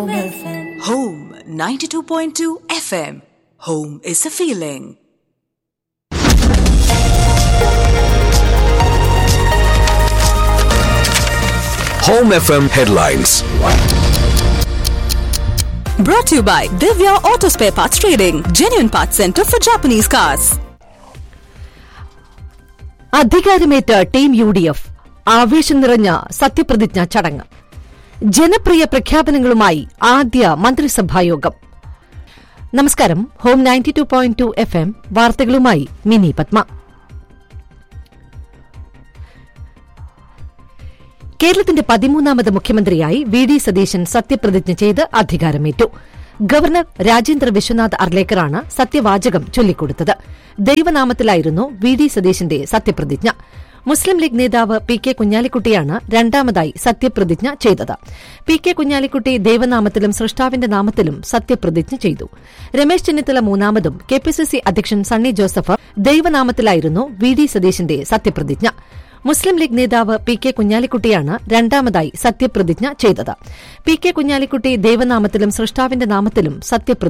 Home 92.2 FM. Home is a feeling. Home FM headlines. Brought to you by Divya Auto Spare Parts Trading, genuine parts center for Japanese cars. അധികാരമേറ്റ team U D F ആവേശം നിറഞ്ഞ സത്യപ്രതിജ്ഞ ചടങ്ങ് ജനപ്രിയ പ്രഖ്യാപനങ്ങളുമായി ആദ്യ മന്ത്രിസഭായോഗം നമസ്കാരം home ninety two point two F M വാർത്തകളുമായി മിനി പത്മ കേരളത്തിന്റെ പതിമൂന്നാമത് മുഖ്യമന്ത്രിയായി വി ഡി സതീശൻ സത്യപ്രതിജ്ഞ ചെയ്ത് അധികാരമേറ്റു ഗവർണർ രാജേന്ദ്ര വിശ്വനാഥ് അർലേക്കറാണ് സത്യവാചകം ചൊല്ലിക്കൊടുത്തത് ദൈവനാമത്തിലായിരുന്നു വി ഡി സതീശന്റെ സത്യപ്രതിജ്ഞ മുസ്ലിം ലീഗ് നേതാവ് പി കെ കുഞ്ഞാലിക്കുട്ടിയാണ് രണ്ടാമതായി സത്യപ്രതിജ്ഞ ചെയ്തത് പി കെ കുഞ്ഞാലിക്കുട്ടി ദൈവനാമത്തിലും സൃഷ്ടാവിന്റെ നാമത്തിലും സത്യപ്രതിജ്ഞ ചെയ്തു രമേശ് ചെന്നിത്തല മൂന്നാമതും കെ പി സി സി അധ്യക്ഷൻ സണ്ണി ജോസഫ് ദൈവനാമത്തിലായിരുന്നു വി ഡി സതീശന്റെ സത്യപ്രതിജ്ഞ മുസ്ലിം ലീഗ് നേതാവ് പി കെ കുഞ്ഞാലിക്കുട്ടിയാണ് രണ്ടാമതായി സത്യപ്രതിജ്ഞ ചെയ്തത് പി കെ കുഞ്ഞാലിക്കുട്ടി ദൈവനാമത്തിലും സൃഷ്ടാവിന്റെ നാമത്തിലും സത്യപ്രതിജ്ഞ